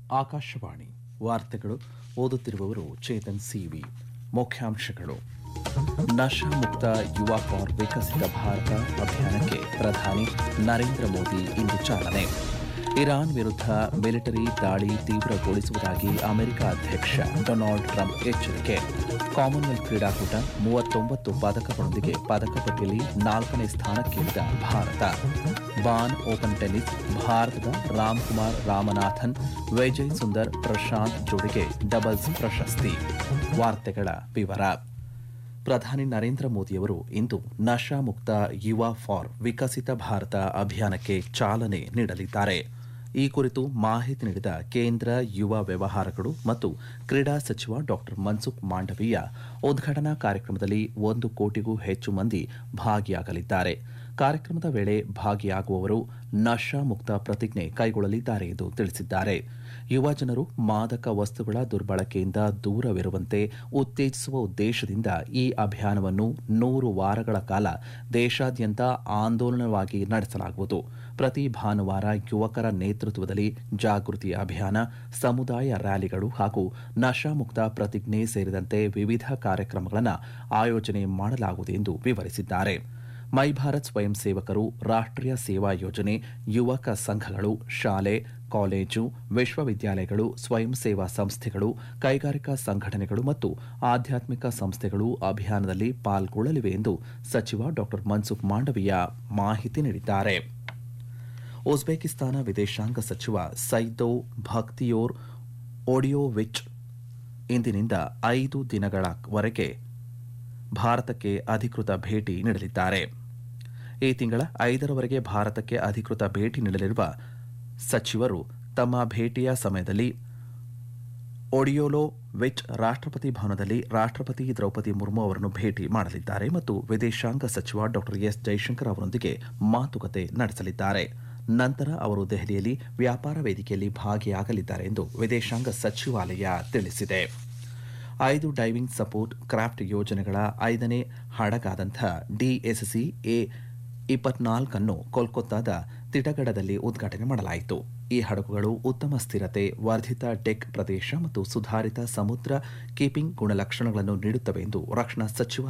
ಆಕಾಶವಾಣಿ ವಾರ್ತೆಗಳು ಓದುತ್ತಿರುವವರು ಚೇತನ್ ಸಿವಿ ಮುಖ್ಯಾಂಶಗಳು ನಶಾ ಮುಕ್ತ ಯುವ ಫಾರ್ ವಿಕಸಿತ ಭಾರತ ಅಭಿಯಾನಕ್ಕೆ ಪ್ರಧಾನಿ ನರೇಂದ್ರ ಮೋದಿ ಇಂದು ಚಾಲನೆ ಇರಾನ್ ವಿರುದ್ಧ ಮಿಲಿಟರಿ ದಾಳಿ ತೀವ್ರಗೊಳಿಸುವುದಾಗಿ ಅಮೆರಿಕ ಅಧ್ಯಕ್ಷ ಡೊನಾಲ್ಡ್ ಟ್ರಂಪ್ ಎಚ್ಚರಿಕೆ ಕಾಮನ್ವೆಲ್ತ್ ಕ್ರೀಡಾಕೂಟ ಮೂವತ್ತೊಂಬತ್ತು ಪದಕಗಳೊಂದಿಗೆ ಪದಕ ಪಟ್ಟಿಯಲ್ಲಿ ನಾಲ್ಕನೇ ಸ್ಥಾನಕ್ಕೇರಿದ ಭಾರತ ಬಾನ್ ಓಪನ್ ಟೆನ್ನಿಸ್ ಭಾರತದ ರಾಮ್ಕುಮಾರ್ ರಾಮನಾಥನ್ ವಿಜಯ್ ಸುಂದರ್ ಪ್ರಶಾಂತ್ ಜೋಡಿಗೆ ಡಬಲ್ಸ್ ಪ್ರಶಸ್ತಿ ವಾರ್ತೆಗಳ ವಿವರ ಪ್ರಧಾನಿ ನರೇಂದ್ರ ಮೋದಿಯವರು ಇಂದು ನಶಾ ಮುಕ್ತ ಯುವ ಫಾರ್ ವಿಕಸಿತ ಭಾರತ ಅಭಿಯಾನಕ್ಕೆ ಚಾಲನೆ ನೀಡಲಿದ್ದಾರೆ ಈ ಕುರಿತು ಮಾಹಿತಿ ನೀಡಿದ ಕೇಂದ್ರ ಯುವ ವ್ಯವಹಾರಗಳು ಮತ್ತು ಕ್ರೀಡಾ ಸಚಿವ ಡಾ ಮನ್ಸುಖ್ ಮಾಂಡವೀಯ ಉದ್ಘಾಟನಾ ಕಾರ್ಯಕ್ರಮದಲ್ಲಿ ಒಂದು ಕೋಟಿಗೂ ಹೆಚ್ಚು ಮಂದಿ ಭಾಗಿಯಾಗಲಿದ್ದಾರೆ ಕಾರ್ಯಕ್ರಮದ ವೇಳೆ ಭಾಗಿಯಾಗುವವರು ನಶಾ ಮುಕ್ತ ಪ್ರತಿಜ್ಞೆ ಕೈಗೊಳ್ಳಲಿದ್ದಾರೆ ಎಂದು ತಿಳಿಸಿದ್ದಾರೆ ಯುವ ಜನರು ಮಾದಕ ವಸ್ತುಗಳ ದುರ್ಬಳಕೆಯಿಂದ ದೂರವಿರುವಂತೆ ಉತ್ತೇಜಿಸುವ ಉದ್ದೇಶದಿಂದ ಈ ಅಭಿಯಾನವನ್ನು ನೂರು ವಾರಗಳ ಕಾಲ ದೇಶಾದ್ಯಂತ ಆಂದೋಲನವಾಗಿ ನಡೆಸಲಾಗುವುದು ಪ್ರತಿ ಭಾನುವಾರ ಯುವಕರ ನೇತೃತ್ವದಲ್ಲಿ ಜಾಗೃತಿ ಅಭಿಯಾನ ಸಮುದಾಯ ರ್ಯಾಲಿಗಳು ಹಾಗೂ ನಶಾಮುಕ್ತ ಪ್ರತಿಜ್ಞೆ ಸೇರಿದಂತೆ ವಿವಿಧ ಕಾರ್ಯಕ್ರಮಗಳನ್ನು ಆಯೋಜನೆ ಮಾಡಲಾಗುವುದು ಎಂದು ವಿವರಿಸಿದ್ದಾರೆ ಮೈ ಭಾರತ್ ಸ್ವಯಂ ಸೇವಕರು ರಾಷ್ಟ್ರೀಯ ಸೇವಾ ಯೋಜನೆ ಯುವಕ ಸಂಘಗಳು ಶಾಲೆ ಕಾಲೇಜು ವಿಶ್ವವಿದ್ಯಾಲಯಗಳು ಸ್ವಯಂ ಸೇವಾ ಸಂಸ್ಥೆಗಳು ಕೈಗಾರಿಕಾ ಸಂಘಟನೆಗಳು ಮತ್ತು ಆಧ್ಯಾತ್ಮಿಕ ಸಂಸ್ಥೆಗಳು ಅಭಿಯಾನದಲ್ಲಿ ಪಾಲ್ಗೊಳ್ಳಲಿವೆ ಎಂದು ಸಚಿವ ಡಾ ಮನ್ಸುಖ್ ಮಾಂಡವೀಯ ಮಾಹಿತಿ ನೀಡಿದ್ದಾರೆ ಉಜ್ಬೇಕಿಸ್ತಾನ ವಿದೇಶಾಂಗ ಸಚಿವ ಸೈದೋ ಭಕ್ತಿಯೋರ್ ಓಡಿಯೋವಿಚ್ ಇಂದಿನಿಂದ ಐದು ದಿನಗಳವರೆಗೆ ಭಾರತಕ್ಕೆ ಅಧಿಕೃತ ಭೇಟಿ ನೀಡಲಿದ್ದಾರೆ ಈ ತಿಂಗಳ ಐದರವರೆಗೆ ಭಾರತಕ್ಕೆ ಅಧಿಕೃತ ಭೇಟಿ ನೀಡಲಿರುವ ಸಚಿವರು ತಮ್ಮ ಭೇಟಿಯ ಸಮಯದಲ್ಲಿ ಒಡಿಯೋಲೋ ವಿಚ್ ರಾಷ್ಟ್ರಪತಿ ಭವನದಲ್ಲಿ ರಾಷ್ಟ್ರಪತಿ ದ್ರೌಪದಿ ಮುರ್ಮು ಅವರನ್ನು ಭೇಟಿ ಮಾಡಲಿದ್ದಾರೆ ಮತ್ತು ವಿದೇಶಾಂಗ ಸಚಿವ ಡಾ ಎಸ್ ಜೈಶಂಕರ್ ಅವರೊಂದಿಗೆ ಮಾತುಕತೆ ನಡೆಸಲಿದ್ದಾರೆ ನಂತರ ಅವರು ದೆಹಲಿಯಲ್ಲಿ ವ್ಯಾಪಾರ ವೇದಿಕೆಯಲ್ಲಿ ಭಾಗಿಯಾಗಲಿದ್ದಾರೆ ಎಂದು ವಿದೇಶಾಂಗ ಸಚಿವಾಲಯ ತಿಳಿಸಿದೆ ಐದು ಡೈವಿಂಗ್ ಸಪೋರ್ಟ್ ಕ್ರಾಫ್ಟ್ ಯೋಜನೆಗಳ ಐದನೇ ಹಡಗಾದಂಥ ಡಿಎಸ್ಸಿ ಎ ಇಪ್ಪತ್ನಾಲ್ಕನ್ನು ಕೋಲ್ಕತ್ತಾದ ತಿಟಗಡದಲ್ಲಿ ಉದ್ಘಾಟನೆ ಮಾಡಲಾಯಿತು ಈ ಹಡಗುಗಳು ಉತ್ತಮ ಸ್ಥಿರತೆ ವರ್ಧಿತ ಡೆಕ್ ಪ್ರದೇಶ ಮತ್ತು ಸುಧಾರಿತ ಸಮುದ್ರ ಕೀಪಿಂಗ್ ಗುಣಲಕ್ಷಣಗಳನ್ನು ನೀಡುತ್ತವೆ ಎಂದು ರಕ್ಷಣಾ ಸಚಿವ